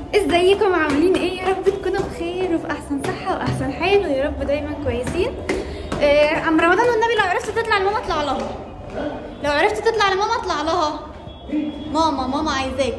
ازيكم عاملين ايه يا رب تكونوا بخير وفي احسن صحه واحسن حال ويا رب دايما كويسين آه، عم رمضان والنبي لو عرفت تطلع لماما اطلع لها لو عرفت تطلع لماما اطلع لها ماما ماما عايزاك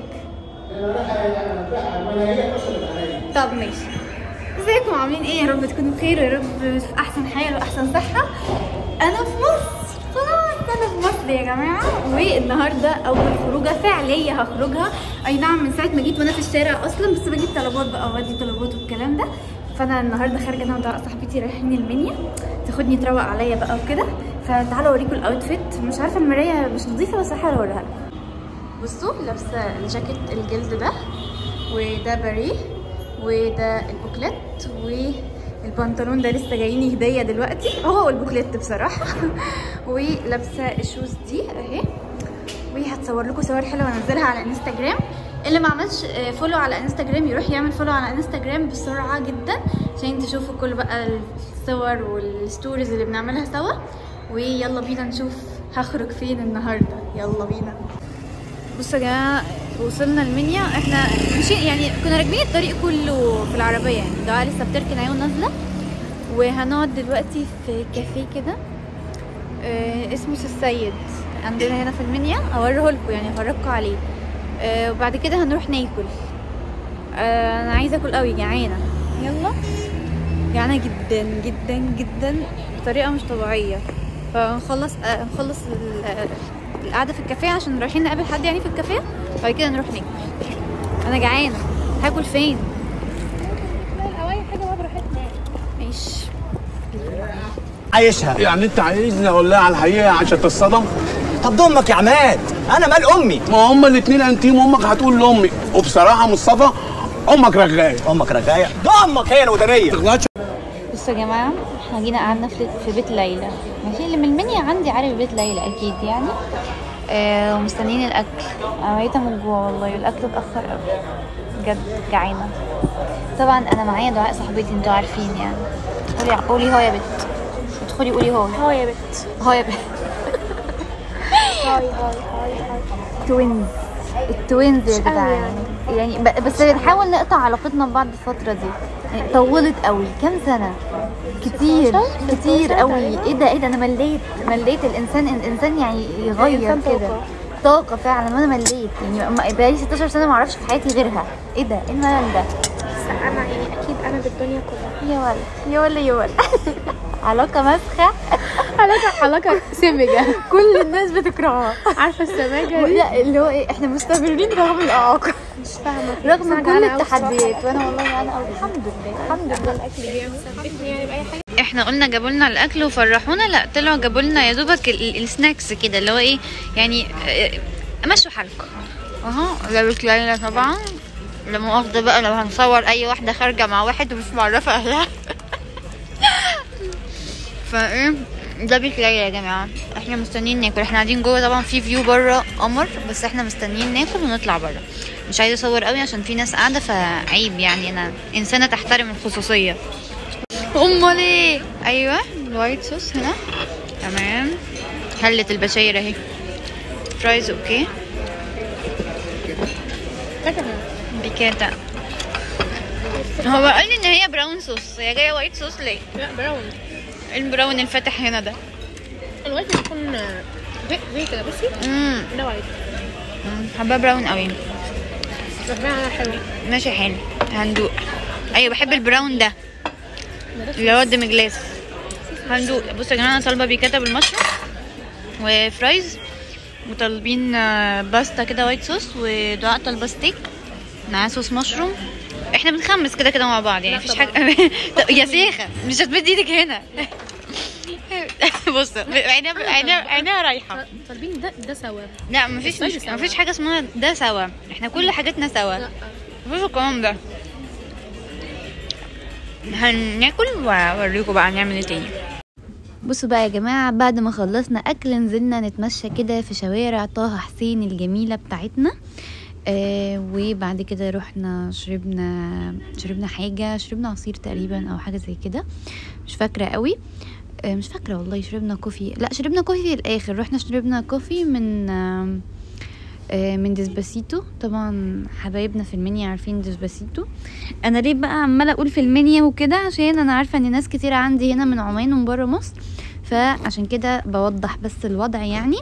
طب ماشي ازيكم عاملين ايه يا رب تكونوا بخير ويا رب في احسن حال واحسن صحه انا في مصر خلاص انا في مصر يا جماعه والنهارده اول خروجه فعليه هخرجها اي نعم من ساعه ما جيت وانا في الشارع اصلا بس بجيب طلبات بقى وادي طلبات والكلام ده فانا النهارده خارجه انا وطارق صاحبتي رايحين المنيا تاخدني تروق عليا بقى وكده فتعالوا اوريكم الاوتفيت مش عارفه المرايه مش نظيفه بس هحاول اوريها لكم بصوا لابسه الجاكيت الجلد ده وده باريه وده البوكلت والبنطلون ده لسه جايني هديه دلوقتي هو البوكلت بصراحه ولابسه الشوز دي اهي وهتصور لكم صور حلوه وانزلها على انستجرام اللي ما عملش فولو على انستجرام يروح يعمل فولو على انستجرام بسرعه جدا عشان تشوفوا كل بقى الصور والستوريز اللي بنعملها سوا ويلا بينا نشوف هخرج فين النهارده يلا بينا بصوا يا جماعه وصلنا المنيا احنا مشي يعني كنا راكبين الطريق كله في العربيه يعني ده لسه بتركن اهي ونازله وهنقعد دلوقتي في كافيه كده اه اسمه سي السيد عندنا هنا في المنيا اوريه لكم يعني افرجكم عليه اه وبعد كده هنروح ناكل اه انا عايزه اكل قوي جعانه يلا جعانه جدا جدا جدا بطريقه مش طبيعيه فنخلص اه نخلص القعده في الكافيه عشان رايحين نقابل حد يعني في الكافيه بعد كده نروح ناكل انا جعانه هاكل فين اي حاجه بقى براحتنا ماشي عايشها يعني انت عايزني اقول لها على الحقيقه عشان تتصدم طب ده امك يا عماد انا مال امي ما هما الاثنين انتيم امك هتقول لامي وبصراحه مصطفى امك رغايه امك رجايه ده امك هي الودانيه تغلطش بصوا يا جماعه احنا جينا قعدنا في في بيت ليلى ماشي اللي من المنيا عندي عارف بيت ليلى اكيد يعني آه ومستنيين الاكل انا ميته من الجوع والله الاكل اتاخر قوي بجد جعانه طبعا انا معايا دعاء صاحبتي انتوا عارفين يعني قولي قولي هو يا بت ادخلي قولي هو هو يا بت هو يا بت هاي هاي هاي هاي توينز التوينز يا مش قوي جدعان يعني ب- بس بنحاول نقطع علاقتنا ببعض الفترة دي يعني طولت قوي كام سنة كتير 16 كتير قوي تقريبا. ايه ده ايه ده انا مليت مليت الانسان الانسان يعني يغير الإنسان كده طاقة. طاقة فعلا وانا مليت يعني ما- بقالي 16 سنة ما اعرفش في حياتي غيرها ايه ده ايه الملل ده بس انا يعني اكيد انا بالدنيا كلها يا ولا يا ولا يا ولا علاقة مسخة علاقه علاقه سمجه كل الناس بتكرهها عارفه السماجه دي لا اللي هو ايه احنا مستمرين رغم الاعاقة مش فاهمه رغم بس أنا كل جعانة أوي التحديات وانا والله انا أوي. الحمد لله الحمد لله الاكل جه مثبتني يعني باي حاجه احنا قلنا جابوا لنا الاكل وفرحونا لا طلعوا جابوا لنا يا دوبك ال- ال- السناكس كده اللي هو ايه يعني اه، مشوا حالكم اهو لابس ليلى طبعا لا مؤاخذة بقى لو هنصور اي واحدة خارجة مع واحد ومش معرفة اهلها فايه ده بيت ليلى يا جماعة احنا مستنيين ناكل احنا قاعدين جوه طبعا في فيو بره قمر بس احنا مستنيين ناكل ونطلع بره مش عايزة اصور قوي عشان في ناس قاعدة فعيب يعني انا انسانة تحترم الخصوصية امال ايه ايوه الوايت صوص هنا تمام هلة البشاير اهي فرايز اوكي بيكاتا هو قال لي ان هي براون صوص هي جايه وايت صوص ليه لا براون البراون الفاتح هنا ده الوايت بيكون زي زي كده بصي امم ده وايت حباه براون قوي فاهمها حلو ماشي حلو هندوق ايوه بحب البراون ده اللي هو الدم جلاس هندوق بصوا يا جماعه انا طالبه بيكاتا بالمشروم وفرايز وطالبين آه، باستا كده وايت صوص ودعاء طالبه ستيك معاه صوص مشروم احنا بنخمس كده كده مع بعض يعني لا مفيش طبعا. حاجه طب يا شيخه مش هتمد ايدك هنا بص عينيها عينيها عينيها رايحه طالبين ده ده سوا لا مفيش استني مش سوا. مفيش حاجه اسمها ده سوا احنا كل حاجاتنا سوا لا مفيش الكلام ده هناكل واوريكم بقى هنعمل ايه تاني بصوا بقى يا جماعة بعد ما خلصنا أكل نزلنا نتمشى كده في شوارع طه حسين الجميلة بتاعتنا آه وبعد كده رحنا شربنا شربنا حاجة شربنا عصير تقريبا أو حاجة زي كده مش فاكرة قوي آه مش فاكرة والله شربنا كوفي لا شربنا كوفي في الآخر رحنا شربنا كوفي من آه آه، من ديسباسيتو طبعا حبايبنا في المنيا عارفين ديسباسيتو انا ليه بقى عماله اقول في المنيا وكده عشان انا عارفه ان ناس كتير عندي هنا من عمان ومن بره مصر فعشان كده بوضح بس الوضع يعني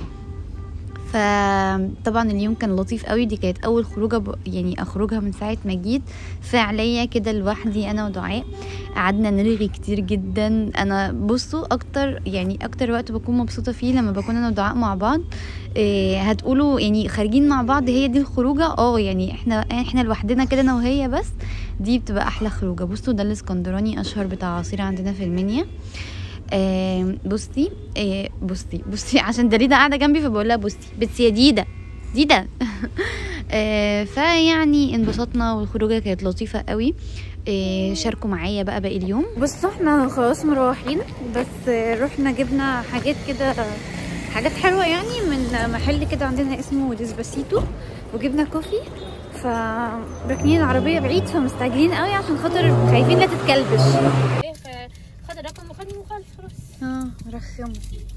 فطبعا اليوم كان لطيف قوي دي كانت اول خروجه ب... يعني اخرجها من ساعه ما جيت فعليا كده لوحدي انا ودعاء قعدنا نرغي كتير جدا انا بصوا اكتر يعني اكتر وقت بكون مبسوطه فيه لما بكون انا ودعاء مع بعض إيه هتقولوا يعني خارجين مع بعض هي دي الخروجه اه يعني احنا احنا لوحدنا كده انا وهي بس دي بتبقى احلى خروجه بصوا ده الاسكندراني اشهر بتاع عصير عندنا في المنيا آه بصي آه بصي بصي عشان دليدا قاعده جنبي فبقول لها بصي بس يا ديدا ديدا آه فيعني انبسطنا والخروجه كانت لطيفه قوي آه شاركوا معايا بقى باقي اليوم بصوا احنا خلاص مروحين بس آه رحنا جبنا حاجات كده حاجات حلوه يعني من محل كده عندنا اسمه ديسباسيتو وجبنا كوفي فراكنين العربيه بعيد فمستعجلين قوي عشان خاطر خايفين لا تتكلبش خد الرقم وخد المخالف خلاص اه رخموا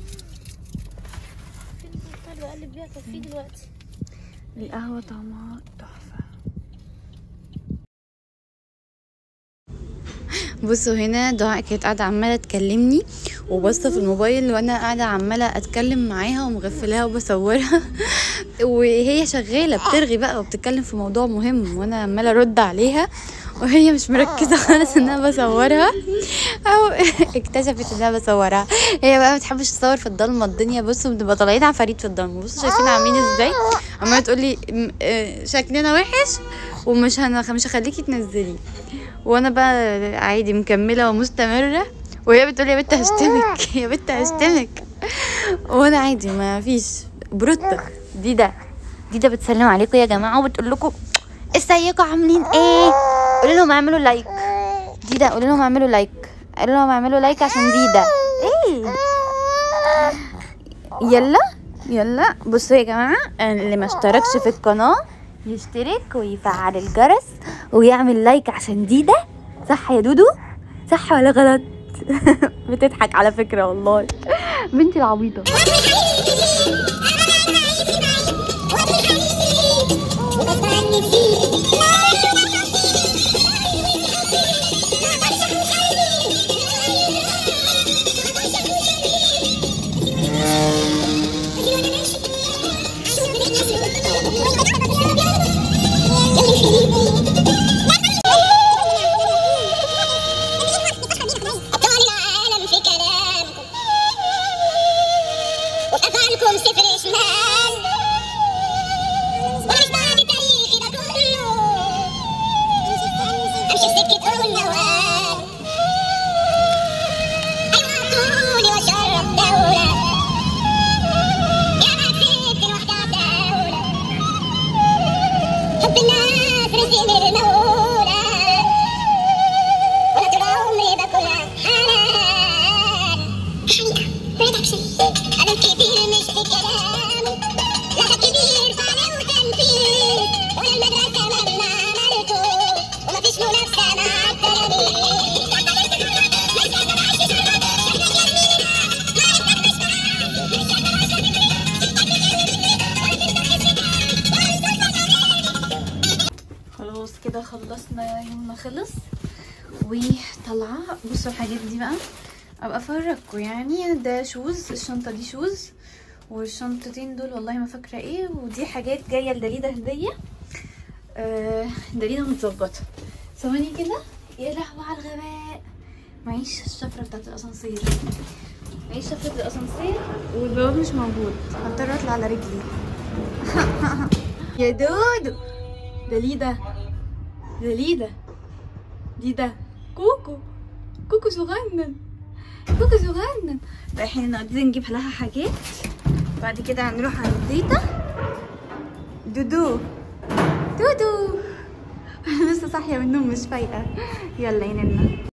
فين البطال بقلب بيها كان في دلوقتي القهوة طعمها تحفة بصوا هنا دعاء كانت قاعدة عمالة تكلمني وبصة في الموبايل وانا قاعدة عمالة اتكلم معاها ومغفلاها وبصورها وهي شغالة بترغي بقى وبتتكلم في موضوع مهم وانا عمالة ارد عليها وهي مش مركزة خالص ان انا بصورها او اكتشفت ان انا بصورها هي بقى ما بتحبش تصور في الضلمة الدنيا بصوا بنبقى طالعين عفاريت في الضلمة بصوا شايفين عاملين ازاي عمالة تقولي م- آه، شكلنا وحش ومش هن... مش هخليكي تنزلي وانا بقى عادي مكملة ومستمرة وهي بتقول يا بنت هشتمك يا بنت هشتمك وانا عادي ما فيش بروتة دي ده دي ده بتسلم عليكم يا جماعة وبتقول لكم ازيكم عاملين ايه قولوا لهم اعملوا لايك دي ده قولوا لهم اعملوا لايك قولوا لهم اعملوا لايك عشان دي ده ايه يلا يلا بصوا يا جماعة اللي ما اشتركش في القناة يشترك ويفعل الجرس ويعمل لايك عشان دي ده صح يا دودو صح ولا غلط بتضحك على فكرة والله بنتي العبيطة أبطال العالم في كلامكم وأفعالكم صفر شمال ومش بعد تاريخي ده كله أمشي في سكة النوال أيوة طولي وأشرف دولة يا ما كسبت لوحدها دولة حب الناس رزق من المولى وانا طول عمري باكلها حلال حقيقة برودكشن هذا الكبير مش بكلامه لا ده كبير فعل وتنفيذ وانا المدرسة مهما عملته ومفيش منافسة مع التلاميذ خلاص كده خلصنا يومنا خلص وطلعه بصوا الحاجات دي بقى ابقى افرجكم يعني ده شوز الشنطه دي شوز والشنطتين دول والله ما فاكره ايه ودي حاجات جايه لدليده هديه آه دليده متظبطه ثواني كده يا لهوي على الغباء معيش الشفره بتاعت الاسانسير معيش شفره الاسانسير والبواب مش موجود هضطر اطلع على رجلي يا دودو دليده دليده دي ده كوكو كوكو صغنن كوكو صغنن رايحين عايزين نجيب لها حاجات بعد كده هنروح عند تيتا دودو دودو انا لسه صاحيه من النوم مش فايقه يلا يننا